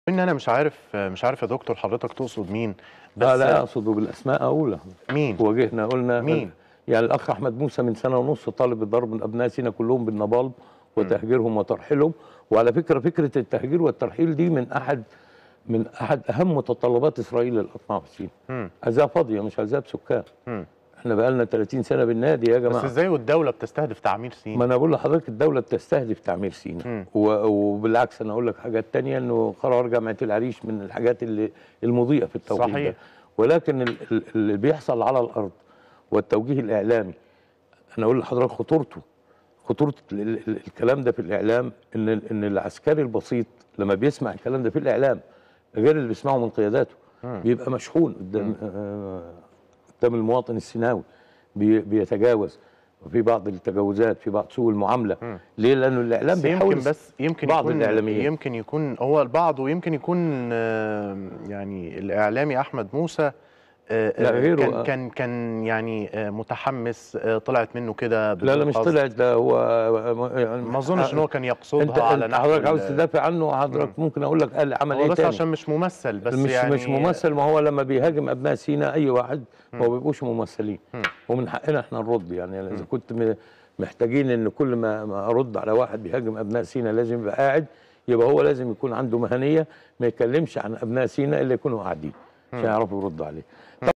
ان انا مش عارف مش عارف يا دكتور حضرتك تقصد مين بس بس لا اقصد بالاسماء اقولها مين واجهنا قلنا مين؟ يعني الاخ احمد موسى من سنه ونص طالب الضرب من ابناء سينا كلهم بالنبال وتهجيرهم وترحيلهم وعلى فكره فكره التهجير والترحيل دي من احد من احد اهم متطلبات اسرائيل للاطماع في سينا مم. عايزاها فاضيه مش عايزاها بسكان مم. احنا بقى لنا 30 سنه بالنادي يا بس جماعه ازاي والدوله بتستهدف تعمير ما سينا انا بقول لحضرتك الدوله بتستهدف تعمير سينا مم. و- وبالعكس انا اقول لك حاجات تانية انه قرار جامعه العريش من الحاجات اللي المضيئه في التوقيت صحيح. ده ولكن ال- ال- اللي بيحصل على الارض والتوجيه الاعلامي انا اقول لحضرتك خطورته خطوره ال- ال- ال- الكلام ده في الاعلام ان ال- ان العسكري البسيط لما بيسمع الكلام ده في الاعلام غير اللي بيسمعه من قياداته مم. بيبقى مشحون قدام آه، قدام المواطن السيناوي بي- بيتجاوز وفي بعض التجاوزات في بعض سوء المعامله مم. ليه لانه الاعلام بس بيحاول يمكن بس يمكن بعض يكون الإعلاميين. يمكن يكون هو البعض ويمكن يكون آه، يعني الاعلامي احمد موسى آه، لا، آه، غيره، كان آه. كان كان يعني آه، متحمس آه، طلعت منه كده لا لا بدون مش قصد. طلعت ده هو يعني ما اظنش ان هو كان انت يقصدها على انت نحو حضرتك عاوز ال- تدافع عنه حضرتك ممكن اقول لك قال عمل هو ايه بس تاني عشان مش ممثل بس مش يعني مش ممثل ما هو لما بيهاجم ابناء سينا اي واحد ما بيبقوش ممثلين مم. ومن حقنا احنا نرد يعني اذا كنت م- محتاجين ان كل ما ما ارد على واحد بيهاجم ابناء سينا لازم يبقى قاعد يبقى هو لازم يكون عنده مهنيه ما يتكلمش عن ابناء سينا الا يكونوا قاعدين عشان يعرفوا يردوا عليه